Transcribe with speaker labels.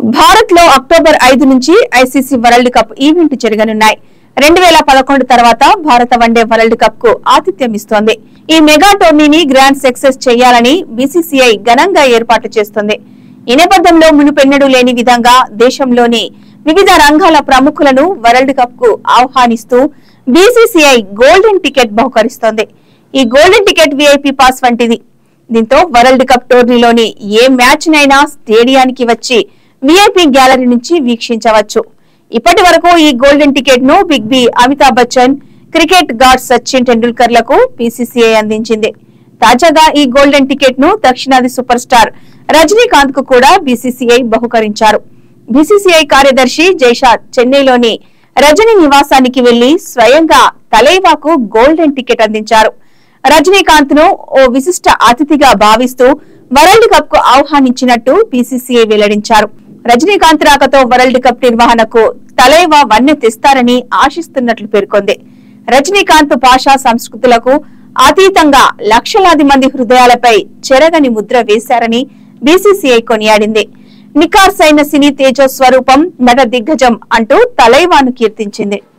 Speaker 1: భారత్ లో అక్టోబర్ ఐదు నుంచి ఐసీసీ వరల్డ్ కప్ ఈవెంట్ జరగనున్నాయి రెండు వేల పదకొండు తర్వాత భారత వన్డే వరల్డ్ కప్ కు ఆతిథ్యం ఇస్తోంది ఈ మెగా టోర్నీని గ్రాండ్ సక్సెస్ చేయాలని బీసీసీఐ ఘనంగా ఏర్పాటు చేస్తుంది ఈ నేపథ్యంలో మునుపెన్నడూ లేని విధంగా దేశంలోని వివిధ రంగాల ప్రముఖులను వరల్డ్ కప్ కు ఆహ్వానిస్తూ బీసీసీఐ గోల్డెన్ టికెట్ బహుకరిస్తోంది ఈ గోల్డెన్ టికెట్ వీఐపీ పాస్ వంటిది దీంతో వరల్డ్ కప్ టోర్నీలోని ఏ మ్యాచ్ నైనా స్టేడియానికి వచ్చి విఐపి గ్యాలరీ నుంచి వీక్షించవచ్చు ఇప్పటి వరకు ఈ గోల్డెన్ టికెట్ ను big B Amitabh Bachchan cricket god Sachin Tendulkar లకు పీసీసీఐ అందించింది తాజాగా ఈ గోల్డెన్ టికెట్ ను దక్షిణాది సూపర్ స్టార్ రజనీకాంత్ కు కూడా బీసీసీఐ బహుకరించారు బీసీసీఐ కార్యదర్శి జైషా చెన్నైలోని రజనీ నివాసానికి వెళ్లి స్వయంగా తలైవాకు గోల్డెన్ టికెట్ అందించారు రజనీకాంత్ ను ఓ విశిష్ట అతిథిగా భావిస్తూ వరల్డ్ కప్ కు ఆహ్వానించినట్టు బీసీసీఐ వెల్లడించారు రజనీకాంత్ రాకతో వరల్డ్ కప్ నిర్వహణకు తలైవా వన్నె తెస్తారని ఆశిస్తున్నట్లు పేర్కొంది రజనీకాంత్ భాషా సంస్కృతులకు అతీతంగా లక్షలాది మంది హృదయాలపై చెరగని ముద్ర వేశారని బీసీసీఐ కొనియాడింది నికార్సైన సినీ తేజో స్వరూపం నట దిగ్గజం అంటూ తలైవాను కీర్తించింది